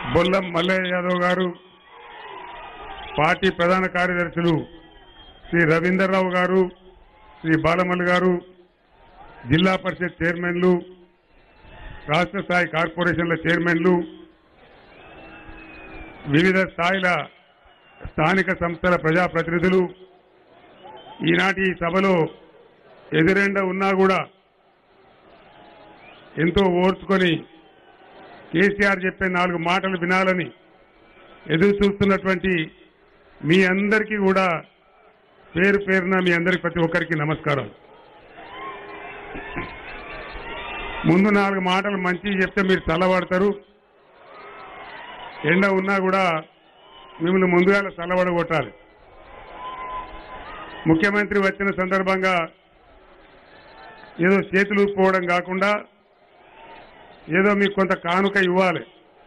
బొల్లం మల్లయ్య యాదవ్ గారు పార్టీ ప్రధాన కార్యదర్శులు శ్రీ రవీందర్రావు గారు శ్రీ బాలమల్లి గారు జిల్లా పరిషత్ చైర్మన్లు రాష్ట్ర స్థాయి కార్పొరేషన్ల చైర్మన్లు వివిధ స్థాయిల స్థానిక సంస్థల ప్రజాప్రతినిధులు ఈనాటి ఈ సభలో ఎదురెండ ఉన్నా కూడా ఎంతో ఓర్చుకొని కేసీఆర్ చెప్పే నాలుగు మాటలు వినాలని ఎదురు చూస్తున్నటువంటి మీ అందరికీ కూడా పేరు పేరున మీ అందరికి ప్రతి ఒక్కరికి నమస్కారం ముందు నాలుగు మాటలు మంచి చెప్తే మీరు చల్లబడతారు ఎండ ఉన్నా కూడా మిమ్మల్ని ముందుగా చల్లబడగొట్టాలి ముఖ్యమంత్రి వచ్చిన సందర్భంగా ఏదో చేతులు ఊపుకోవడం కాకుండా ఏదో మీకు కొంత కానుక ఇవ్వాలి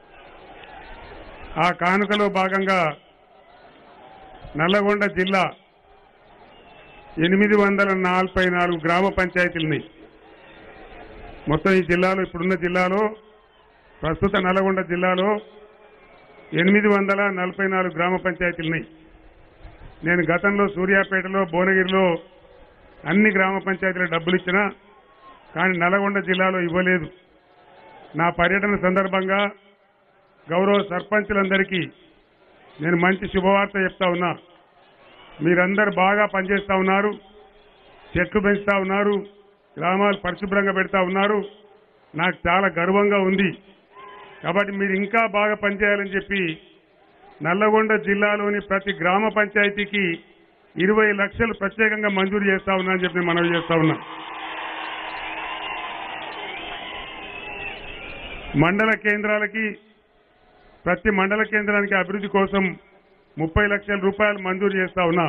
ఆ కానుకలో భాగంగా నల్లగొండ జిల్లా ఎనిమిది వందల నలభై నాలుగు గ్రామ పంచాయతీలని మొత్తం ఈ జిల్లాలో ఇప్పుడున్న జిల్లాలో ప్రస్తుత నల్లగొండ జిల్లాలో ఎనిమిది వందల నలభై నాలుగు గ్రామ పంచాయతీలని నేను గతంలో సూర్యాపేటలో భువనగిరిలో అన్ని గ్రామ పంచాయతీల డబ్బులు ఇచ్చినా కానీ నల్గొండ జిల్లాలో ఇవ్వలేదు నా పర్యటన సందర్భంగా గౌరవ సర్పంచులందరికీ నేను మంచి శుభవార్త చెప్తా ఉన్నా మీరందరూ బాగా పనిచేస్తా ఉన్నారు చెట్లు పెంచుతా ఉన్నారు గ్రామాలు పరిశుభ్రంగా పెడతా ఉన్నారు నాకు చాలా గర్వంగా ఉంది కాబట్టి మీరు ఇంకా బాగా పనిచేయాలని చెప్పి నల్లగొండ జిల్లాలోని ప్రతి గ్రామ పంచాయతీకి ఇరవై లక్షలు ప్రత్యేకంగా మంజూరు చేస్తా ఉన్నా అని చెప్పి నేను మనవి చేస్తా ఉన్నా మండల కేంద్రాలకి ప్రతి మండల కేంద్రానికి అభివృద్ధి కోసం ముప్పై లక్షల రూపాయలు మంజూరు చేస్తా ఉన్నా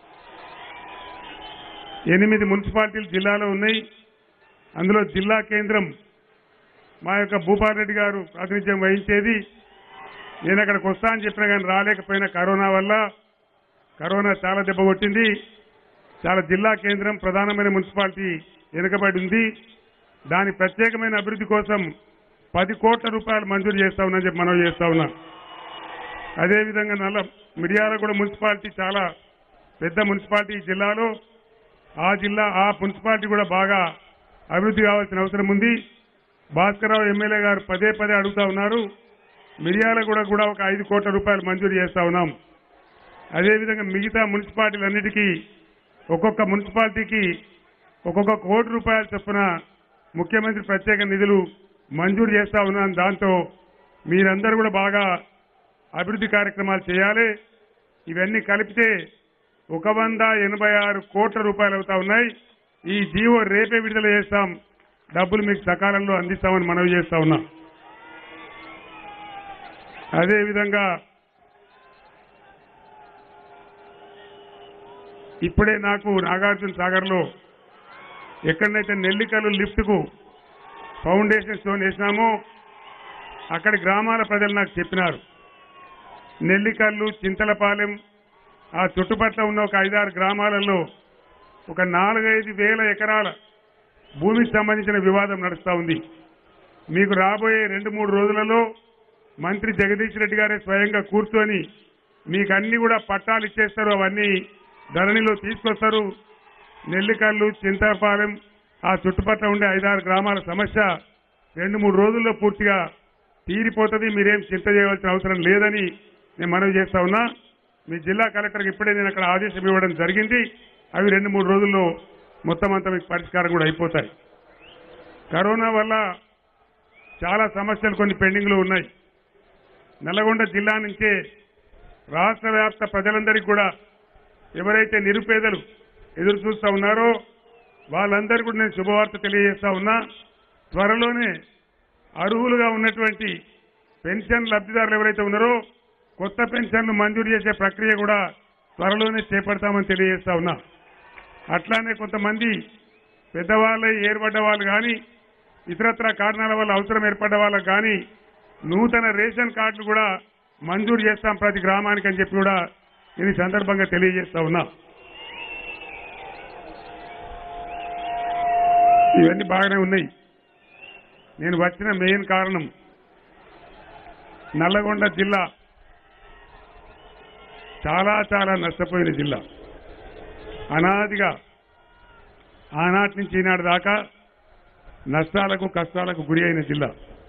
ఎనిమిది మున్సిపాలిటీలు జిల్లాలో ఉన్నాయి అందులో జిల్లా కేంద్రం మా యొక్క భూపాల్ రెడ్డి గారు ప్రాతినిధ్యం వహించేది నేను అక్కడికి వస్తా అని చెప్పినా కానీ రాలేకపోయినా కరోనా వల్ల కరోనా చాలా దెబ్బ కొట్టింది చాలా జిల్లా కేంద్రం ప్రధానమైన మున్సిపాలిటీ వెనుకబడి ఉంది దాని ప్రత్యేకమైన అభివృద్ధి కోసం పది కోట్ల రూపాయలు మంజూరు చేస్తా ఉన్నాని చెప్పి మనం చేస్తా ఉన్నాం అదేవిధంగా నల్ల మిర్యాల కూడా మున్సిపాలిటీ చాలా పెద్ద మున్సిపాలిటీ ఈ జిల్లాలో ఆ జిల్లా ఆ మున్సిపాలిటీ కూడా బాగా అభివృద్ధి కావాల్సిన అవసరం ఉంది భాస్కరరావు ఎమ్మెల్యే గారు పదే పదే అడుగుతా ఉన్నారు మిర్యాల కూడా కూడా ఒక ఐదు కోట్ల రూపాయలు మంజూరు చేస్తా ఉన్నాం అదేవిధంగా మిగతా మున్సిపాలిటీలన్నిటికీ ఒక్కొక్క మున్సిపాలిటీకి ఒక్కొక్క కోటి రూపాయల చొప్పున ముఖ్యమంత్రి ప్రత్యేక నిధులు మంజూరు చేస్తా ఉన్నాను దాంతో మీరందరూ కూడా బాగా అభివృద్ధి కార్యక్రమాలు చేయాలి ఇవన్నీ కలిపితే ఒక వంద ఎనభై ఆరు కోట్ల రూపాయలు అవుతా ఉన్నాయి ఈ జీవో రేపే విడుదల చేస్తాం డబ్బులు మీకు సకాలంలో అందిస్తామని మనవి చేస్తా ఉన్నాం అదేవిధంగా ఇప్పుడే నాకు నాగార్జున సాగర్లో ఎక్కడైతే నెల్లికల్లు లిఫ్ట్కు ఫౌండేషన్ స్టోన్ వేసినామో అక్కడి గ్రామాల ప్రజలు నాకు చెప్పినారు నెల్లికల్లు చింతలపాలెం ఆ చుట్టుపట్ల ఉన్న ఒక ఐదారు గ్రామాలలో ఒక నాలుగైదు వేల ఎకరాల భూమికి సంబంధించిన వివాదం నడుస్తా ఉంది మీకు రాబోయే రెండు మూడు రోజులలో మంత్రి జగదీష్ రెడ్డి గారే స్వయంగా కూర్చొని మీకు అన్ని కూడా పట్టాలు ఇచ్చేస్తారు అవన్నీ ధరణిలో తీసుకొస్తారు నెల్లికల్లు చింతపాలెం ఆ చుట్టుపక్కల ఉండే ఐదారు గ్రామాల సమస్య రెండు మూడు రోజుల్లో పూర్తిగా తీరిపోతుంది మీరేం చింత చేయవలసిన అవసరం లేదని నేను మనవి చేస్తా ఉన్నా మీ జిల్లా కలెక్టర్కి ఇప్పుడే నేను అక్కడ ఆదేశం ఇవ్వడం జరిగింది అవి రెండు మూడు రోజుల్లో మొత్తం అంతా మీకు పరిష్కారం కూడా అయిపోతాయి కరోనా వల్ల చాలా సమస్యలు కొన్ని పెండింగ్లో ఉన్నాయి నల్లగొండ జిల్లా నుంచే రాష్ట్ర వ్యాప్త ప్రజలందరికీ కూడా ఎవరైతే నిరుపేదలు ఎదురు చూస్తా ఉన్నారో వాళ్ళందరికీ కూడా నేను శుభవార్త తెలియజేస్తా ఉన్నా త్వరలోనే అర్హులుగా ఉన్నటువంటి పెన్షన్ లబ్ధిదారులు ఎవరైతే ఉన్నారో కొత్త పెన్షన్లు మంజూరు చేసే ప్రక్రియ కూడా త్వరలోనే చేపడతామని తెలియజేస్తా ఉన్నా అట్లానే కొంతమంది పెద్దవాళ్ళ ఏర్పడ్డ వాళ్ళు కానీ ఇతరత్ర కారణాల వల్ల అవసరం ఏర్పడ్డ వాళ్ళకు కానీ నూతన రేషన్ కార్డులు కూడా మంజూరు చేస్తాం ప్రతి గ్రామానికి అని చెప్పి కూడా నేను ఈ సందర్భంగా తెలియజేస్తా ఉన్నా ఇవన్నీ బాగానే ఉన్నాయి నేను వచ్చిన మెయిన్ కారణం నల్లగొండ జిల్లా చాలా చాలా నష్టపోయిన జిల్లా అనాదిగా ఆనాటి నుంచి ఈనాటి దాకా నష్టాలకు కష్టాలకు గురి అయిన జిల్లా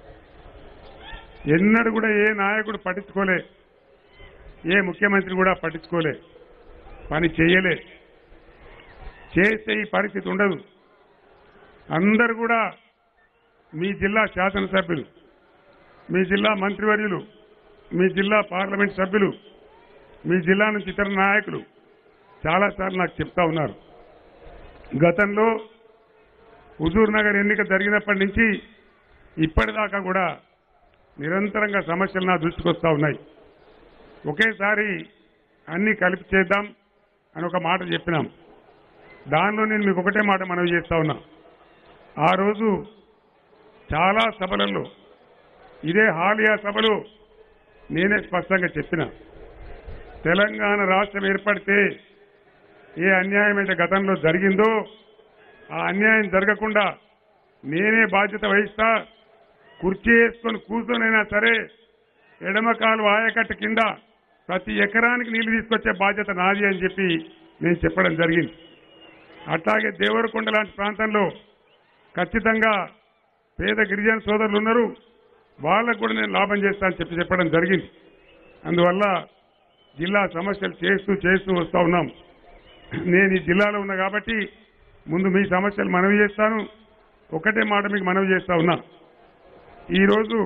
ఎన్నడూ కూడా ఏ నాయకుడు పట్టించుకోలే ఏ ముఖ్యమంత్రి కూడా పట్టించుకోలే పని చేయలే చేస్తే ఈ పరిస్థితి ఉండదు అందరు కూడా మీ జిల్లా శాసనసభ్యులు మీ జిల్లా మంత్రివర్యులు మీ జిల్లా పార్లమెంట్ సభ్యులు మీ జిల్లా నుంచి ఇతర నాయకులు చాలాసార్లు నాకు చెప్తా ఉన్నారు గతంలో హుజూర్ నగర్ ఎన్నిక జరిగినప్పటి నుంచి ఇప్పటిదాకా కూడా నిరంతరంగా సమస్యలు నా దృష్టికి వస్తూ ఉన్నాయి ఒకేసారి అన్ని కలిపి చేద్దాం అని ఒక మాట చెప్పినాం దానిలో నేను మీకు ఒకటే మాట మనవి చేస్తా ఉన్నా ఆ రోజు చాలా సభలలో ఇదే హాలియా సభలో నేనే స్పష్టంగా చెప్పిన తెలంగాణ రాష్ట్రం ఏర్పడితే ఏ అన్యాయం అయితే గతంలో జరిగిందో ఆ అన్యాయం జరగకుండా నేనే బాధ్యత వహిస్తా కుర్చీ వేసుకొని కూర్చొనైనా సరే ఎడమకాలు ఆయకట్టు కింద ప్రతి ఎకరానికి నీళ్లు తీసుకొచ్చే బాధ్యత నాది అని చెప్పి నేను చెప్పడం జరిగింది అట్లాగే దేవరకొండ లాంటి ప్రాంతంలో ఖచ్చితంగా పేద గిరిజన సోదరులు ఉన్నారు వాళ్ళకు కూడా నేను లాభం చేస్తానని చెప్పి చెప్పడం జరిగింది అందువల్ల జిల్లా సమస్యలు చేస్తూ చేస్తూ వస్తా ఉన్నాం నేను ఈ జిల్లాలో ఉన్నా కాబట్టి ముందు మీ సమస్యలు మనవి చేస్తాను ఒకటే మాట మీకు మనవి చేస్తా ఉన్నా ఈరోజు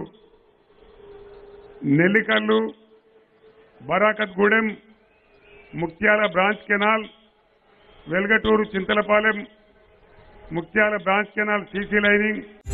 Nellikallu Barakatgudem Muktyala branch canal Velgaturu Chintalapalem Muktyala branch canal CC lining